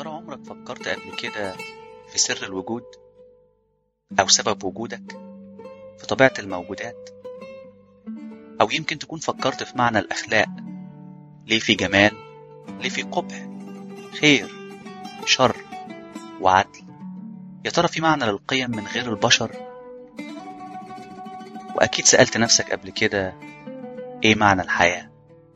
ترى عمرك فكرت قبل كده في سر الوجود أو سبب وجودك في طبيعة الموجودات أو يمكن تكون فكرت في معنى الأخلاق ليه في جمال ليه في قبح خير شر وعدل يا ترى في معنى للقيم من غير البشر وأكيد سألت نفسك قبل كده إيه معنى الحياة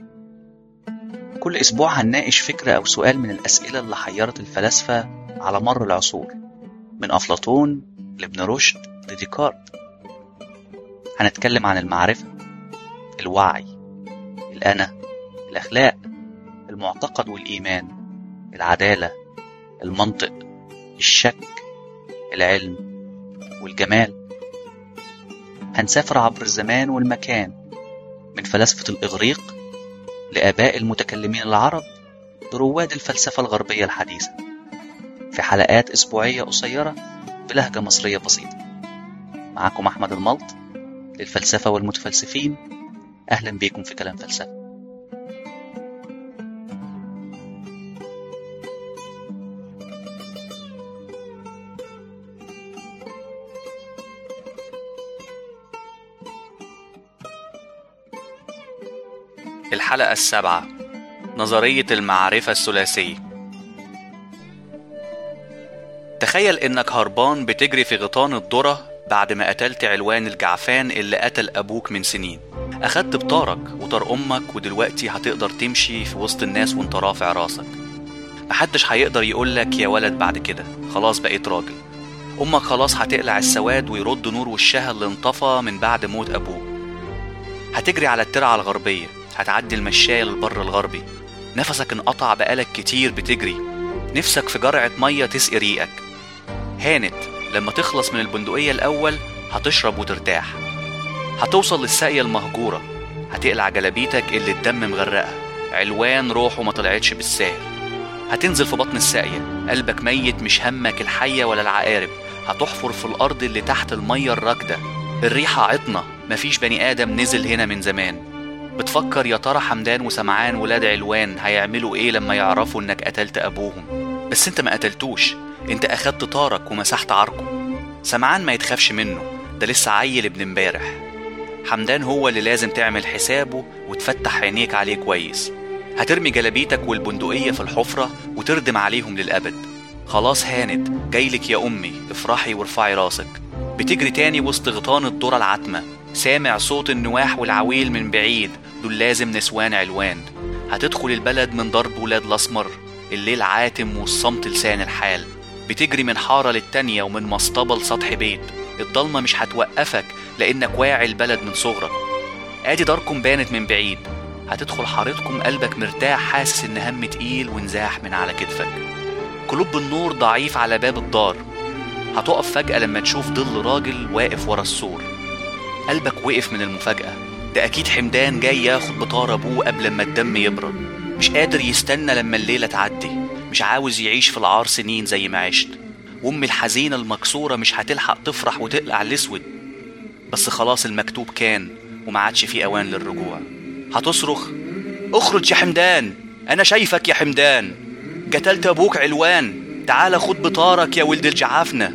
كل أسبوع هنناقش فكرة أو سؤال من الأسئلة اللي حيرت الفلاسفة على مر العصور من أفلاطون لابن رشد لديكارت هنتكلم عن المعرفة الوعي الأنا الأخلاق المعتقد والإيمان العدالة المنطق الشك العلم والجمال هنسافر عبر الزمان والمكان من فلاسفة الإغريق لآباء المتكلمين العرب لرواد الفلسفة الغربية الحديثة في حلقات أسبوعية قصيرة بلهجة مصرية بسيطة معكم أحمد الملط للفلسفة والمتفلسفين أهلا بيكم في كلام فلسفة الحلقة السابعة نظرية المعرفة الثلاثية تخيل إنك هربان بتجري في غيطان الذرة بعد ما قتلت علوان الجعفان اللي قتل أبوك من سنين أخدت بطارك وطار أمك ودلوقتي هتقدر تمشي في وسط الناس وانت رافع راسك محدش هيقدر يقولك يا ولد بعد كده خلاص بقيت راجل أمك خلاص هتقلع السواد ويرد نور وشها اللي انطفى من بعد موت أبوك هتجري على الترعة الغربية هتعدي المشاية للبر الغربي نفسك انقطع بقالك كتير بتجري نفسك في جرعة مية تسقي ريقك هانت لما تخلص من البندقية الأول هتشرب وترتاح هتوصل للساقية المهجورة هتقلع جلابيتك اللي الدم مغرقها علوان روحه ما طلعتش بالساهل هتنزل في بطن الساقية قلبك ميت مش همك الحية ولا العقارب هتحفر في الأرض اللي تحت المية الراكدة الريحة عطنة مفيش بني آدم نزل هنا من زمان بتفكر يا ترى حمدان وسمعان ولاد علوان هيعملوا ايه لما يعرفوا انك قتلت ابوهم بس انت ما قتلتوش انت اخدت طارك ومسحت عرقه سمعان ما يتخافش منه ده لسه عيل ابن امبارح حمدان هو اللي لازم تعمل حسابه وتفتح عينيك عليه كويس هترمي جلابيتك والبندقية في الحفرة وتردم عليهم للأبد خلاص هانت جايلك يا أمي افرحي وارفعي راسك بتجري تاني وسط غيطان الذرة العتمة سامع صوت النواح والعويل من بعيد دول لازم نسوان علوان هتدخل البلد من ضرب ولاد الأسمر الليل عاتم والصمت لسان الحال بتجري من حارة للتانية ومن مصطبة لسطح بيت الضلمة مش هتوقفك لأنك واعي البلد من صغرك ادي داركم بانت من بعيد هتدخل حارتكم قلبك مرتاح حاسس ان هم تقيل وانزاح من على كتفك قلوب النور ضعيف على باب الدار هتقف فجأة لما تشوف ظل راجل واقف ورا السور قلبك وقف من المفاجأة ده أكيد حمدان جاي ياخد بطار أبوه قبل ما الدم يبرد مش قادر يستنى لما الليلة تعدي مش عاوز يعيش في العار سنين زي ما عشت وأم الحزينة المكسورة مش هتلحق تفرح وتقلع الأسود بس خلاص المكتوب كان وما عادش فيه أوان للرجوع هتصرخ اخرج يا حمدان أنا شايفك يا حمدان قتلت أبوك علوان تعال خد بطارك يا ولد الجعافنة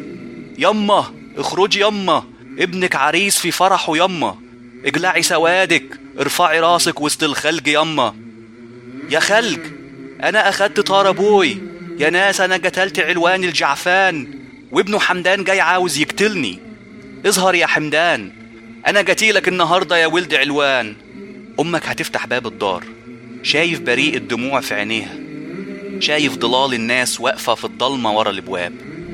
يما اخرجي يما ابنك عريس في فرحه يما اجلعي سوادك ارفعي راسك وسط الخلج يما يا خلج انا اخدت طار ابوي يا ناس انا قتلت علوان الجعفان وابنه حمدان جاي عاوز يقتلني اظهر يا حمدان انا قتيلك النهارده يا ولد علوان امك هتفتح باب الدار شايف بريء الدموع في عينيها شايف ضلال الناس واقفه في الضلمه ورا الابواب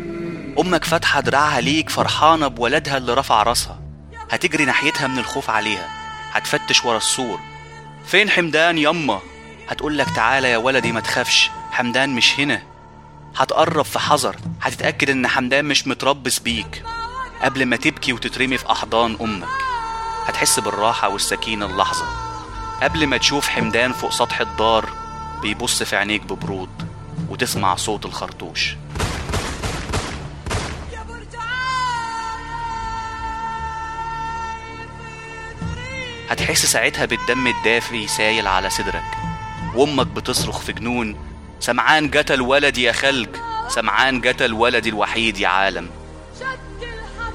امك فاتحه دراعها ليك فرحانه بولدها اللي رفع راسها هتجري ناحيتها من الخوف عليها هتفتش ورا السور فين حمدان يما هتقولك تعالى يا ولدي ما تخافش حمدان مش هنا هتقرب في حذر هتتأكد ان حمدان مش متربص بيك قبل ما تبكي وتترمي في أحضان أمك هتحس بالراحة والسكينة اللحظة قبل ما تشوف حمدان فوق سطح الدار بيبص في عينيك ببرود وتسمع صوت الخرطوش هتحس ساعتها بالدم الدافي سايل على صدرك وامك بتصرخ في جنون سمعان قتل ولدي يا خلق سمعان قتل ولدي الوحيد يا عالم شد الحمام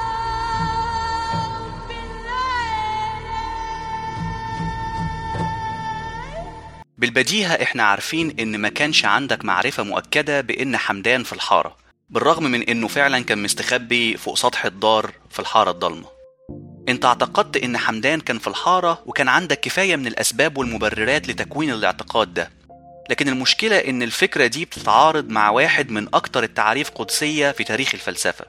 بالبديهة احنا عارفين ان ما كانش عندك معرفة مؤكدة بان حمدان في الحارة بالرغم من انه فعلا كان مستخبي فوق سطح الدار في الحارة الضلمة انت اعتقدت ان حمدان كان في الحارة وكان عندك كفاية من الاسباب والمبررات لتكوين الاعتقاد ده لكن المشكلة ان الفكرة دي بتتعارض مع واحد من اكتر التعاريف قدسية في تاريخ الفلسفة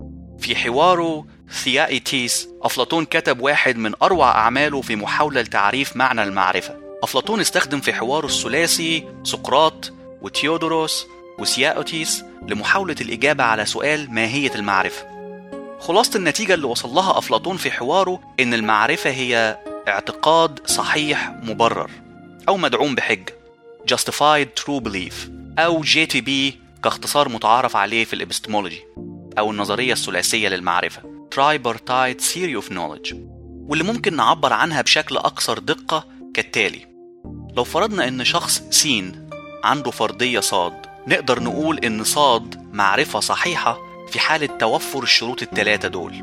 في حواره ثيائيتيس أفلاطون كتب واحد من أروع أعماله في محاولة لتعريف معنى المعرفة أفلاطون استخدم في حواره الثلاثي سقراط وتيودوروس وثيائوتيس لمحاولة الإجابة على سؤال ماهية المعرفة خلاصة النتيجة اللي وصل لها أفلاطون في حواره إن المعرفة هي اعتقاد صحيح مبرر أو مدعوم بحجة justified true belief أو JTB كاختصار متعارف عليه في الإبستمولوجي أو النظرية الثلاثية للمعرفة Tripartite Theory of Knowledge واللي ممكن نعبر عنها بشكل أكثر دقة كالتالي لو فرضنا إن شخص س عنده فرضية صاد نقدر نقول إن صاد معرفة صحيحة في حالة توفر الشروط الثلاثة دول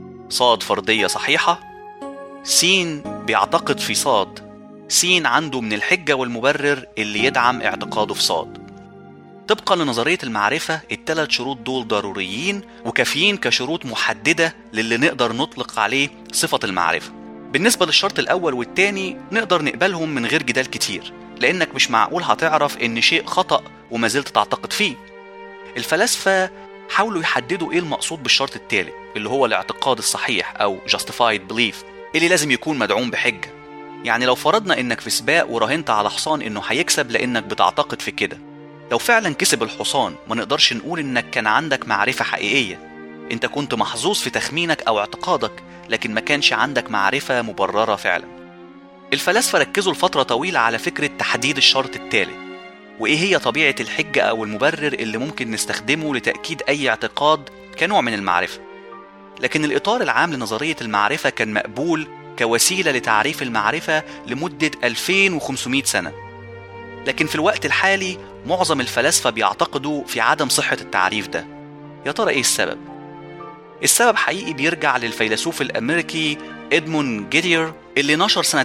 صاد فرضية صحيحة س بيعتقد في صاد س عنده من الحجة والمبرر اللي يدعم اعتقاده في صاد طبقا لنظرية المعرفة الثلاث شروط دول ضروريين وكافيين كشروط محددة للي نقدر نطلق عليه صفة المعرفة بالنسبة للشرط الأول والتاني نقدر نقبلهم من غير جدال كتير لأنك مش معقول هتعرف إن شيء خطأ وما زلت تعتقد فيه الفلاسفة حاولوا يحددوا إيه المقصود بالشرط التالت اللي هو الاعتقاد الصحيح أو justified belief اللي لازم يكون مدعوم بحجة يعني لو فرضنا إنك في سباق وراهنت على حصان إنه هيكسب لأنك بتعتقد في كده لو فعلا كسب الحصان ما نقدرش نقول انك كان عندك معرفة حقيقية انت كنت محظوظ في تخمينك او اعتقادك لكن ما كانش عندك معرفة مبررة فعلا الفلاسفة ركزوا لفترة طويلة على فكرة تحديد الشرط الثالث وايه هي طبيعة الحجة او المبرر اللي ممكن نستخدمه لتأكيد اي اعتقاد كنوع من المعرفة لكن الاطار العام لنظرية المعرفة كان مقبول كوسيلة لتعريف المعرفة لمدة 2500 سنة لكن في الوقت الحالي معظم الفلاسفة بيعتقدوا في عدم صحة التعريف ده يا ترى ايه السبب؟ السبب حقيقي بيرجع للفيلسوف الأمريكي إدمون جيدير اللي نشر سنة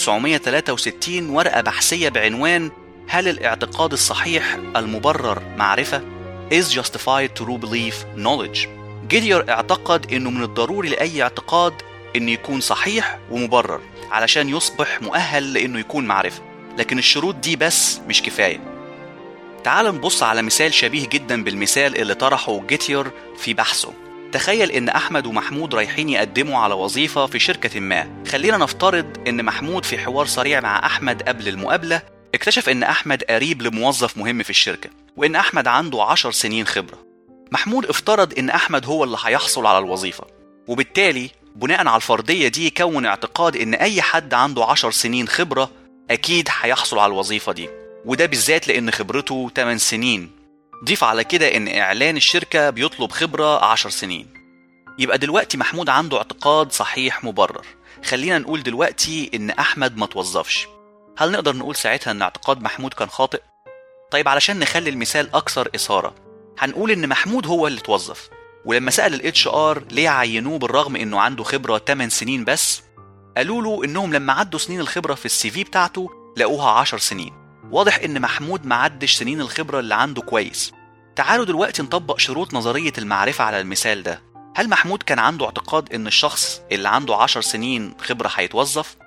1963 ورقة بحثية بعنوان هل الاعتقاد الصحيح المبرر معرفة؟ is justified true belief knowledge جيدير اعتقد انه من الضروري لأي اعتقاد انه يكون صحيح ومبرر علشان يصبح مؤهل لانه يكون معرفة لكن الشروط دي بس مش كفايه تعال نبص على مثال شبيه جدا بالمثال اللي طرحه جيتير في بحثه تخيل ان احمد ومحمود رايحين يقدموا على وظيفه في شركه ما خلينا نفترض ان محمود في حوار سريع مع احمد قبل المقابله اكتشف ان احمد قريب لموظف مهم في الشركه وان احمد عنده عشر سنين خبره محمود افترض ان احمد هو اللي هيحصل على الوظيفه وبالتالي بناء على الفرضيه دي كون اعتقاد ان اي حد عنده عشر سنين خبره اكيد هيحصل على الوظيفه دي وده بالذات لأن خبرته 8 سنين ضيف على كده إن إعلان الشركة بيطلب خبرة 10 سنين يبقى دلوقتي محمود عنده اعتقاد صحيح مبرر خلينا نقول دلوقتي إن أحمد ما توظفش هل نقدر نقول ساعتها إن اعتقاد محمود كان خاطئ؟ طيب علشان نخلي المثال أكثر إثارة هنقول إن محمود هو اللي توظف ولما سأل الاتش ار ليه عينوه بالرغم إنه عنده خبرة 8 سنين بس قالوا له إنهم لما عدوا سنين الخبرة في السي في بتاعته لقوها 10 سنين واضح ان محمود معدش سنين الخبرة اللي عنده كويس تعالوا دلوقتي نطبق شروط نظرية المعرفة على المثال ده هل محمود كان عنده اعتقاد ان الشخص اللي عنده عشر سنين خبرة هيتوظف؟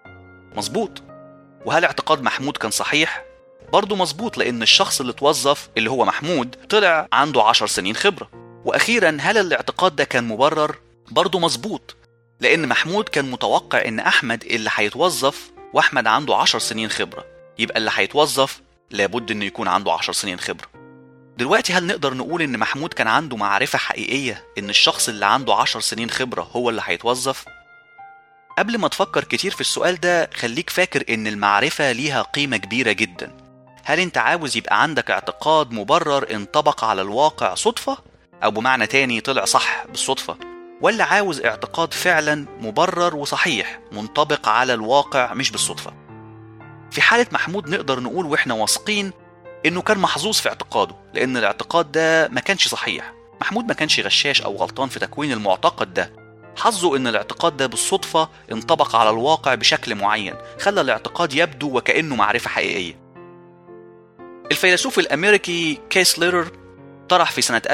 مظبوط وهل اعتقاد محمود كان صحيح؟ برضه مظبوط لان الشخص اللي اتوظف اللي هو محمود طلع عنده عشر سنين خبرة واخيرا هل الاعتقاد ده كان مبرر؟ برضه مظبوط لان محمود كان متوقع ان احمد اللي هيتوظف واحمد عنده عشر سنين خبره يبقى اللي هيتوظف لابد انه يكون عنده عشر سنين خبرة دلوقتي هل نقدر نقول ان محمود كان عنده معرفة حقيقية ان الشخص اللي عنده عشر سنين خبرة هو اللي هيتوظف؟ قبل ما تفكر كتير في السؤال ده خليك فاكر ان المعرفة ليها قيمة كبيرة جدا هل انت عاوز يبقى عندك اعتقاد مبرر انطبق على الواقع صدفة او بمعنى تاني طلع صح بالصدفة ولا عاوز اعتقاد فعلا مبرر وصحيح منطبق على الواقع مش بالصدفة في حالة محمود نقدر نقول واحنا واثقين إنه كان محظوظ في اعتقاده لأن الاعتقاد ده ما كانش صحيح محمود ما كانش غشاش أو غلطان في تكوين المعتقد ده حظه إن الاعتقاد ده بالصدفة انطبق على الواقع بشكل معين خلى الاعتقاد يبدو وكأنه معرفة حقيقية الفيلسوف الأمريكي كيس ليرر طرح في سنة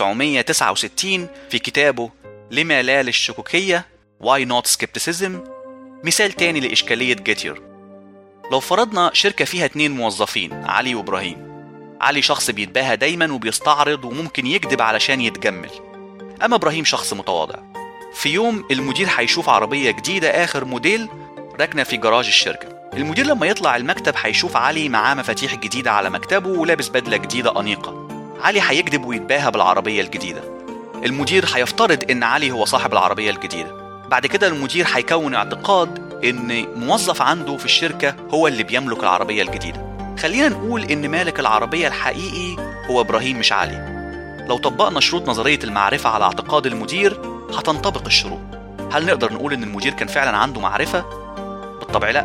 1969 في كتابه لما لا للشكوكية Why Not Skepticism مثال تاني لإشكالية جيتير لو فرضنا شركة فيها اتنين موظفين علي وإبراهيم علي شخص بيتباهى دايما وبيستعرض وممكن يكذب علشان يتجمل أما إبراهيم شخص متواضع في يوم المدير هيشوف عربية جديدة آخر موديل راكنة في جراج الشركة المدير لما يطلع المكتب هيشوف علي معاه مفاتيح جديدة على مكتبه ولابس بدلة جديدة أنيقة علي هيكذب ويتباهى بالعربية الجديدة المدير هيفترض إن علي هو صاحب العربية الجديدة بعد كده المدير هيكون اعتقاد إن موظف عنده في الشركة هو اللي بيملك العربية الجديدة خلينا نقول إن مالك العربية الحقيقي هو إبراهيم مش علي لو طبقنا شروط نظرية المعرفة على اعتقاد المدير هتنطبق الشروط هل نقدر نقول إن المدير كان فعلا عنده معرفة؟ بالطبع لأ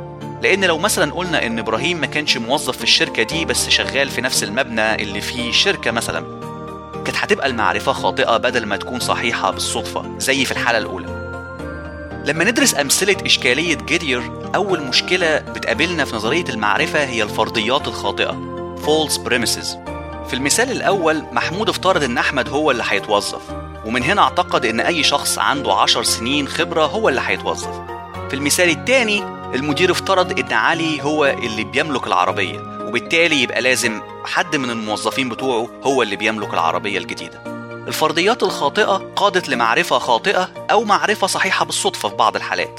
لأن لو مثلا قلنا إن إبراهيم ما كانش موظف في الشركة دي بس شغال في نفس المبنى اللي فيه شركة مثلا كانت هتبقى المعرفة خاطئة بدل ما تكون صحيحة بالصدفة زي في الحالة الأولى لما ندرس أمثلة إشكالية جيدير أول مشكلة بتقابلنا في نظرية المعرفة هي الفرضيات الخاطئة false premises في المثال الأول محمود افترض إن أحمد هو اللي هيتوظف ومن هنا اعتقد إن أي شخص عنده عشر سنين خبرة هو اللي هيتوظف في المثال الثاني المدير افترض إن علي هو اللي بيملك العربية وبالتالي يبقى لازم حد من الموظفين بتوعه هو اللي بيملك العربية الجديدة الفرضيات الخاطئة قادت لمعرفة خاطئة أو معرفة صحيحة بالصدفة في بعض الحالات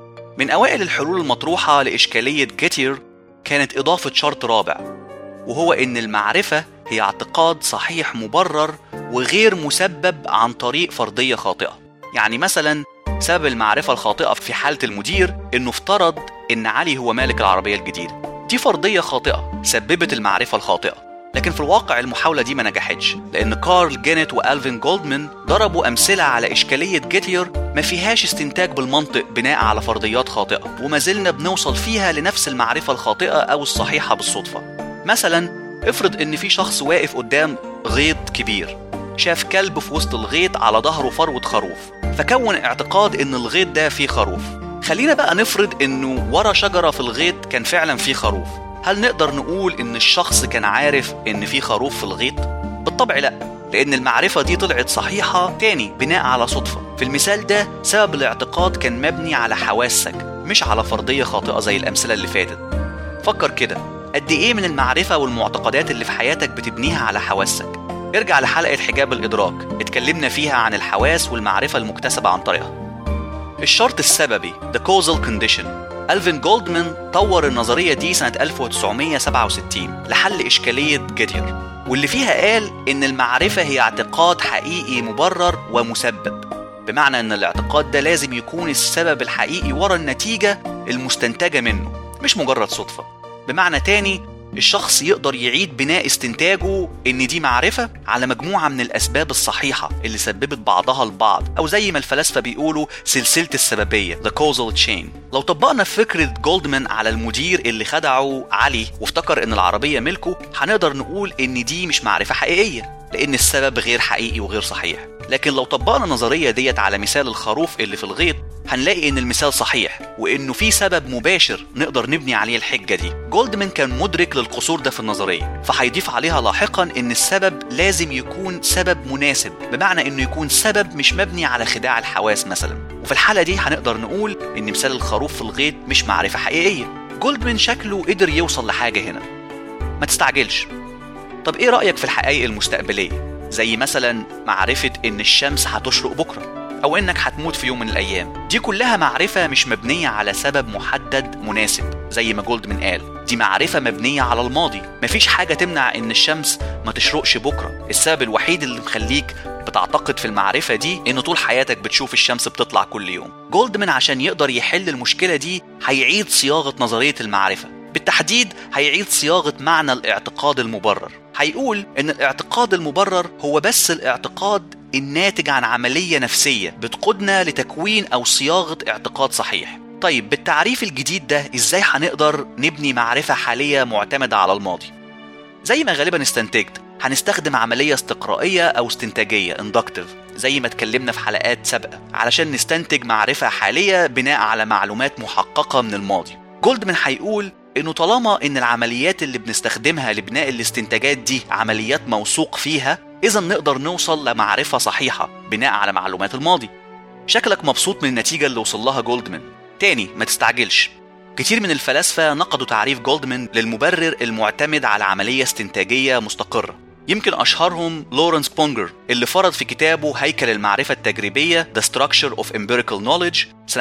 من أوائل الحلول المطروحة لإشكالية جيتير كانت إضافة شرط رابع وهو إن المعرفة هي اعتقاد صحيح مبرر وغير مسبب عن طريق فرضية خاطئة يعني مثلا سبب المعرفة الخاطئة في حالة المدير إنه افترض إن علي هو مالك العربية الجديدة دي فرضية خاطئة سببت المعرفة الخاطئة لكن في الواقع المحاولة دي ما نجحتش لأن كارل جينيت وألفين جولدمان ضربوا أمثلة على إشكالية جيتير ما فيهاش استنتاج بالمنطق بناء على فرضيات خاطئة وما زلنا بنوصل فيها لنفس المعرفة الخاطئة أو الصحيحة بالصدفة مثلا افرض إن في شخص واقف قدام غيط كبير شاف كلب في وسط الغيط على ظهره فروة خروف فكون اعتقاد إن الغيط ده فيه خروف خلينا بقى نفرض إنه ورا شجرة في الغيط كان فعلا فيه خروف هل نقدر نقول إن الشخص كان عارف إن في خروف في الغيط؟ بالطبع لأ لأن المعرفة دي طلعت صحيحة تاني بناء على صدفة في المثال ده سبب الاعتقاد كان مبني على حواسك مش على فرضية خاطئة زي الأمثلة اللي فاتت فكر كده قد إيه من المعرفة والمعتقدات اللي في حياتك بتبنيها على حواسك ارجع لحلقة حجاب الإدراك اتكلمنا فيها عن الحواس والمعرفة المكتسبة عن طريقها الشرط السببي The Causal Condition ألفين جولدمان طور النظرية دي سنة 1967 لحل إشكالية جيتير واللي فيها قال إن المعرفة هي اعتقاد حقيقي مبرر ومسبب بمعنى إن الاعتقاد ده لازم يكون السبب الحقيقي ورا النتيجة المستنتجة منه مش مجرد صدفة بمعنى تاني الشخص يقدر يعيد بناء استنتاجه ان دي معرفة على مجموعة من الاسباب الصحيحة اللي سببت بعضها البعض او زي ما الفلاسفة بيقولوا سلسلة السببية the causal chain لو طبقنا فكرة جولدمان على المدير اللي خدعه علي وافتكر ان العربية ملكه هنقدر نقول ان دي مش معرفة حقيقية لان السبب غير حقيقي وغير صحيح لكن لو طبقنا النظرية ديت على مثال الخروف اللي في الغيط هنلاقي ان المثال صحيح وانه في سبب مباشر نقدر نبني عليه الحجه دي جولدمان كان مدرك للقصور ده في النظريه فهيضيف عليها لاحقا ان السبب لازم يكون سبب مناسب بمعنى انه يكون سبب مش مبني على خداع الحواس مثلا وفي الحاله دي هنقدر نقول ان مثال الخروف في الغيط مش معرفه حقيقيه جولدمان شكله قدر يوصل لحاجه هنا ما تستعجلش طب ايه رايك في الحقائق المستقبليه زي مثلا معرفه ان الشمس هتشرق بكره أو إنك هتموت في يوم من الأيام دي كلها معرفة مش مبنية على سبب محدد مناسب زي ما جولدمان قال دي معرفة مبنية على الماضي مفيش حاجة تمنع إن الشمس ما تشرقش بكرة السبب الوحيد اللي مخليك بتعتقد في المعرفة دي إن طول حياتك بتشوف الشمس بتطلع كل يوم جولدمان عشان يقدر يحل المشكلة دي هيعيد صياغة نظرية المعرفة بالتحديد هيعيد صياغة معنى الاعتقاد المبرر هيقول إن الاعتقاد المبرر هو بس الاعتقاد الناتج عن عملية نفسية بتقودنا لتكوين أو صياغة اعتقاد صحيح طيب بالتعريف الجديد ده إزاي هنقدر نبني معرفة حالية معتمدة على الماضي؟ زي ما غالبا استنتجت هنستخدم عملية استقرائية أو استنتاجية inductive زي ما اتكلمنا في حلقات سابقة علشان نستنتج معرفة حالية بناء على معلومات محققة من الماضي جولدمان هيقول انه طالما ان العمليات اللي بنستخدمها لبناء الاستنتاجات دي عمليات موثوق فيها اذا نقدر نوصل لمعرفة صحيحة بناء على معلومات الماضي شكلك مبسوط من النتيجة اللي وصل لها جولدمان تاني ما تستعجلش كتير من الفلاسفة نقدوا تعريف جولدمان للمبرر المعتمد على عملية استنتاجية مستقرة يمكن أشهرهم لورنس بونجر اللي فرض في كتابه هيكل المعرفة التجريبية The Structure of Empirical Knowledge سنة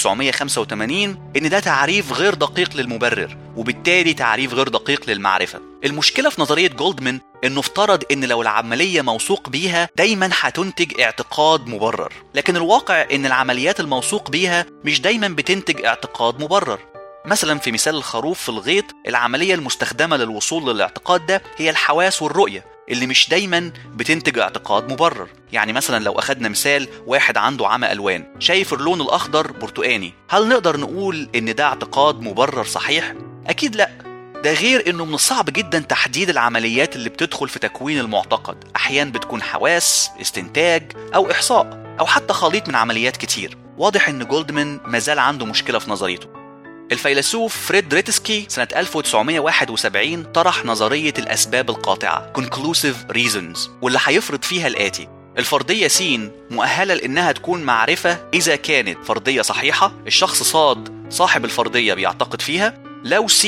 1985 إن ده تعريف غير دقيق للمبرر وبالتالي تعريف غير دقيق للمعرفة المشكلة في نظرية جولدمان إنه افترض إن لو العملية موثوق بيها دايما هتنتج اعتقاد مبرر لكن الواقع إن العمليات الموثوق بيها مش دايما بتنتج اعتقاد مبرر مثلا في مثال الخروف في الغيط العملية المستخدمة للوصول للاعتقاد ده هي الحواس والرؤية اللي مش دايما بتنتج اعتقاد مبرر يعني مثلا لو اخدنا مثال واحد عنده عمى الوان شايف اللون الاخضر برتقاني هل نقدر نقول ان ده اعتقاد مبرر صحيح اكيد لا ده غير انه من الصعب جدا تحديد العمليات اللي بتدخل في تكوين المعتقد احيانا بتكون حواس استنتاج او احصاء او حتى خليط من عمليات كتير واضح ان جولدمان مازال عنده مشكله في نظريته الفيلسوف فريد دريتسكي سنة 1971 طرح نظرية الأسباب القاطعة Conclusive Reasons واللي هيفرض فيها الآتي الفرضية س مؤهلة لأنها تكون معرفة إذا كانت فرضية صحيحة الشخص صاد صاحب الفرضية بيعتقد فيها لو س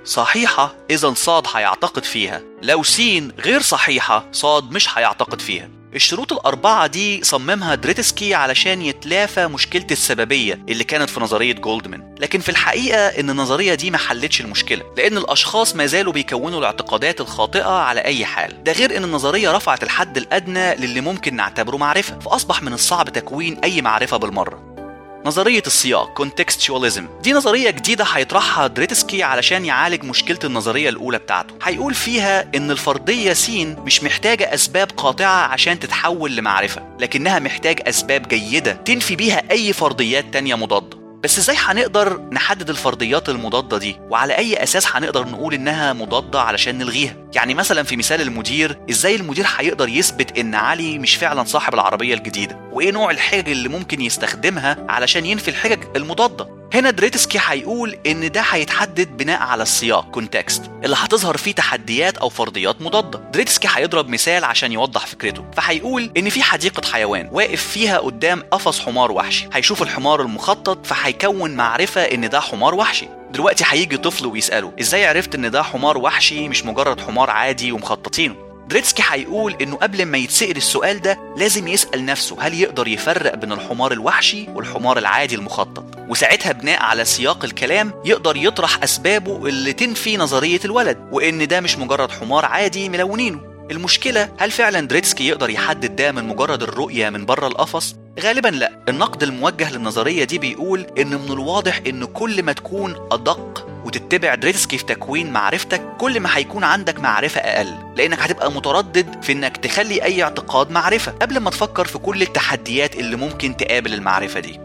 صحيحة إذا صاد هيعتقد فيها لو س غير صحيحة صاد مش هيعتقد فيها الشروط الأربعة دي صممها دريتسكي علشان يتلافى مشكلة السببية اللي كانت في نظرية جولدمان لكن في الحقيقة إن النظرية دي ما حلتش المشكلة لأن الأشخاص ما زالوا بيكونوا الاعتقادات الخاطئة على أي حال ده غير إن النظرية رفعت الحد الأدنى للي ممكن نعتبره معرفة فأصبح من الصعب تكوين أي معرفة بالمرة نظرية السياق contextualism دي نظرية جديدة هيطرحها دريتسكي علشان يعالج مشكلة النظرية الأولى بتاعته هيقول فيها إن الفرضية س مش محتاجة أسباب قاطعة عشان تتحول لمعرفة لكنها محتاج أسباب جيدة تنفي بيها أي فرضيات تانية مضادة بس ازاي هنقدر نحدد الفرضيات المضادة دي وعلى اي اساس هنقدر نقول انها مضادة علشان نلغيها يعني مثلا في مثال المدير ازاي المدير هيقدر يثبت ان علي مش فعلا صاحب العربية الجديدة وايه نوع الحجج اللي ممكن يستخدمها علشان ينفي الحجج المضادة هنا دريتسكي هيقول ان ده هيتحدد بناء على السياق كونتكست اللي هتظهر فيه تحديات او فرضيات مضاده دريتسكي هيضرب مثال عشان يوضح فكرته فهيقول ان في حديقه حيوان واقف فيها قدام قفص حمار وحشي هيشوف الحمار المخطط فهيكون معرفه ان ده حمار وحشي دلوقتي هيجي طفل ويساله ازاي عرفت ان ده حمار وحشي مش مجرد حمار عادي ومخططينه دريتسكي هيقول انه قبل ما يتسأل السؤال ده لازم يسأل نفسه هل يقدر يفرق بين الحمار الوحشي والحمار العادي المخطط وساعتها بناء على سياق الكلام يقدر يطرح اسبابه اللي تنفي نظرية الولد وان ده مش مجرد حمار عادي ملونينه المشكلة هل فعلا دريتسكي يقدر يحدد ده من مجرد الرؤية من بره القفص؟ غالبا لا النقد الموجه للنظرية دي بيقول ان من الواضح ان كل ما تكون ادق وتتبع دريتسكي في تكوين معرفتك كل ما هيكون عندك معرفة أقل لأنك هتبقى متردد في إنك تخلي أي اعتقاد معرفة قبل ما تفكر في كل التحديات اللي ممكن تقابل المعرفة دي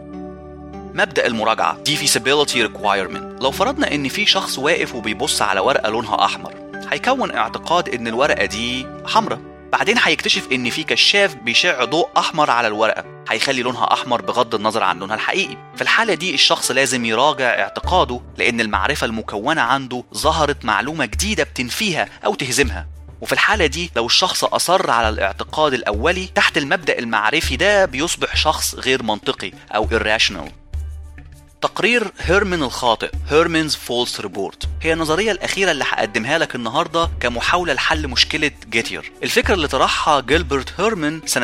مبدأ المراجعة Defeasibility Requirement لو فرضنا إن في شخص واقف وبيبص على ورقة لونها أحمر هيكون اعتقاد إن الورقة دي حمراء بعدين هيكتشف إن في كشاف بيشع ضوء أحمر على الورقة هيخلي لونها أحمر بغض النظر عن لونها الحقيقي في الحالة دي الشخص لازم يراجع اعتقاده لأن المعرفة المكونة عنده ظهرت معلومة جديدة بتنفيها أو تهزمها وفي الحالة دي لو الشخص أصر على الاعتقاد الأولي تحت المبدأ المعرفي ده بيصبح شخص غير منطقي أو irrational تقرير هيرمن الخاطئ هيرمنز فولس ريبورت هي النظرية الأخيرة اللي هقدمها لك النهاردة كمحاولة لحل مشكلة جيتير الفكرة اللي طرحها جيلبرت هيرمن سنة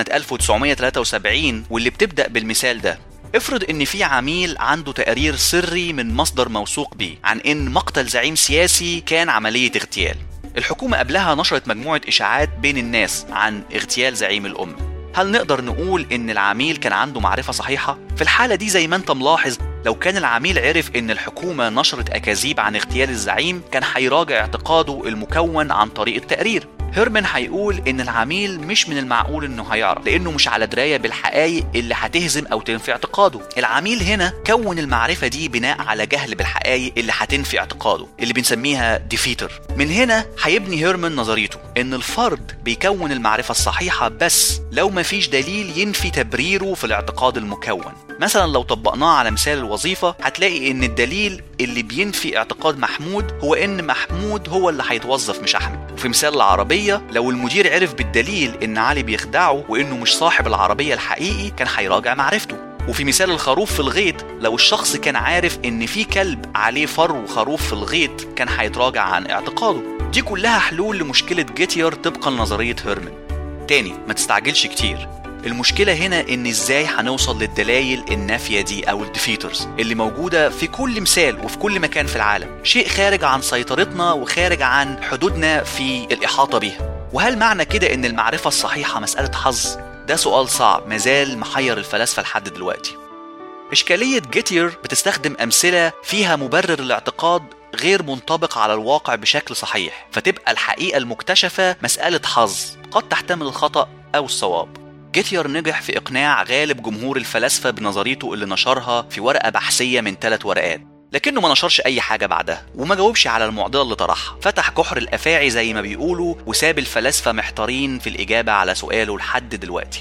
1973 واللي بتبدأ بالمثال ده افرض ان في عميل عنده تقرير سري من مصدر موثوق بيه عن ان مقتل زعيم سياسي كان عملية اغتيال الحكومة قبلها نشرت مجموعة إشاعات بين الناس عن اغتيال زعيم الأمة هل نقدر نقول إن العميل كان عنده معرفة صحيحة؟ في الحالة دي زي ما أنت ملاحظ لو كان العميل عرف إن الحكومة نشرت أكاذيب عن اغتيال الزعيم كان هيراجع اعتقاده المكون عن طريق التقرير هيرمان هيقول ان العميل مش من المعقول انه هيعرف لانه مش على درايه بالحقائق اللي هتهزم او تنفي اعتقاده العميل هنا كون المعرفه دي بناء على جهل بالحقائق اللي هتنفي اعتقاده اللي بنسميها ديفيتر من هنا هيبني هيرمان نظريته ان الفرد بيكون المعرفه الصحيحه بس لو مفيش دليل ينفي تبريره في الاعتقاد المكون مثلا لو طبقناه على مثال الوظيفه هتلاقي ان الدليل اللي بينفي اعتقاد محمود هو ان محمود هو اللي هيتوظف مش احمد وفي مثال العربيه لو المدير عرف بالدليل ان علي بيخدعه وانه مش صاحب العربيه الحقيقي كان هيراجع معرفته وفي مثال الخروف في الغيط لو الشخص كان عارف ان في كلب عليه فرو خروف في الغيط كان هيتراجع عن اعتقاده دي كلها حلول لمشكله جيتير طبقا لنظريه هيرمان تاني ما تستعجلش كتير المشكلة هنا إن إزاي هنوصل للدلائل النافية دي أو الديفيترز اللي موجودة في كل مثال وفي كل مكان في العالم شيء خارج عن سيطرتنا وخارج عن حدودنا في الإحاطة بيها وهل معنى كده إن المعرفة الصحيحة مسألة حظ؟ ده سؤال صعب مازال محير الفلاسفة لحد دلوقتي إشكالية جيتير بتستخدم أمثلة فيها مبرر الاعتقاد غير منطبق على الواقع بشكل صحيح فتبقى الحقيقة المكتشفة مسألة حظ قد تحتمل الخطأ أو الصواب جيتير نجح في إقناع غالب جمهور الفلاسفة بنظريته اللي نشرها في ورقة بحثية من ثلاث ورقات لكنه ما نشرش أي حاجة بعدها وما جاوبش على المعضلة اللي طرحها فتح جحر الأفاعي زي ما بيقولوا وساب الفلاسفة محتارين في الإجابة على سؤاله لحد دلوقتي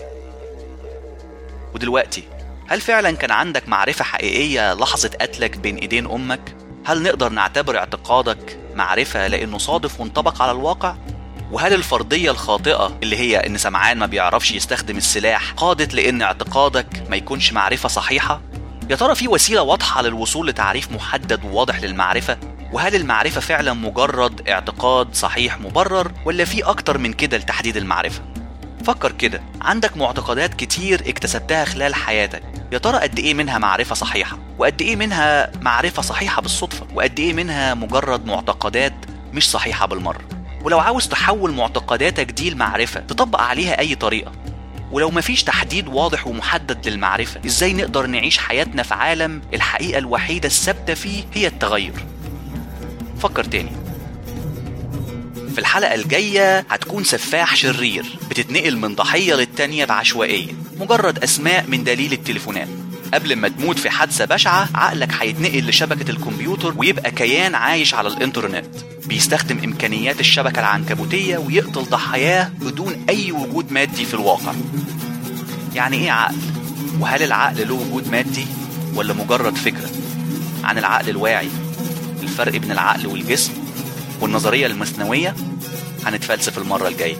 ودلوقتي هل فعلا كان عندك معرفة حقيقية لحظة قتلك بين إيدين أمك؟ هل نقدر نعتبر اعتقادك معرفة لأنه صادف وانطبق على الواقع؟ وهل الفرضية الخاطئة اللي هي إن سمعان ما بيعرفش يستخدم السلاح قادت لأن اعتقادك ما يكونش معرفة صحيحة؟ يا ترى في وسيلة واضحة للوصول لتعريف محدد وواضح للمعرفة؟ وهل المعرفة فعلا مجرد اعتقاد صحيح مبرر ولا في أكتر من كده لتحديد المعرفة؟ فكر كده عندك معتقدات كتير اكتسبتها خلال حياتك يا ترى قد ايه منها معرفة صحيحة وقد ايه منها معرفة صحيحة بالصدفة وقد ايه منها مجرد معتقدات مش صحيحة بالمرة ولو عاوز تحول معتقداتك دي لمعرفة تطبق عليها أي طريقة ولو مفيش تحديد واضح ومحدد للمعرفة ازاي نقدر نعيش حياتنا في عالم الحقيقة الوحيدة الثابتة فيه هي التغير فكر تاني في الحلقة الجاية هتكون سفاح شرير بتتنقل من ضحية للتانية بعشوائية مجرد أسماء من دليل التليفونات قبل ما تموت في حادثة بشعة عقلك هيتنقل لشبكة الكمبيوتر ويبقى كيان عايش على الإنترنت بيستخدم إمكانيات الشبكة العنكبوتية ويقتل ضحاياه بدون أي وجود مادي في الواقع يعني إيه عقل؟ وهل العقل له وجود مادي ولا مجرد فكرة؟ عن العقل الواعي الفرق بين العقل والجسم والنظرية المثنوية هنتفلسف المرة الجاية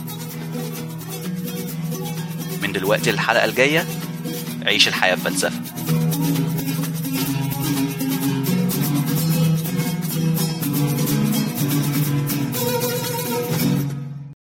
من دلوقتي الحلقة الجاية عيش الحياة بفلسفة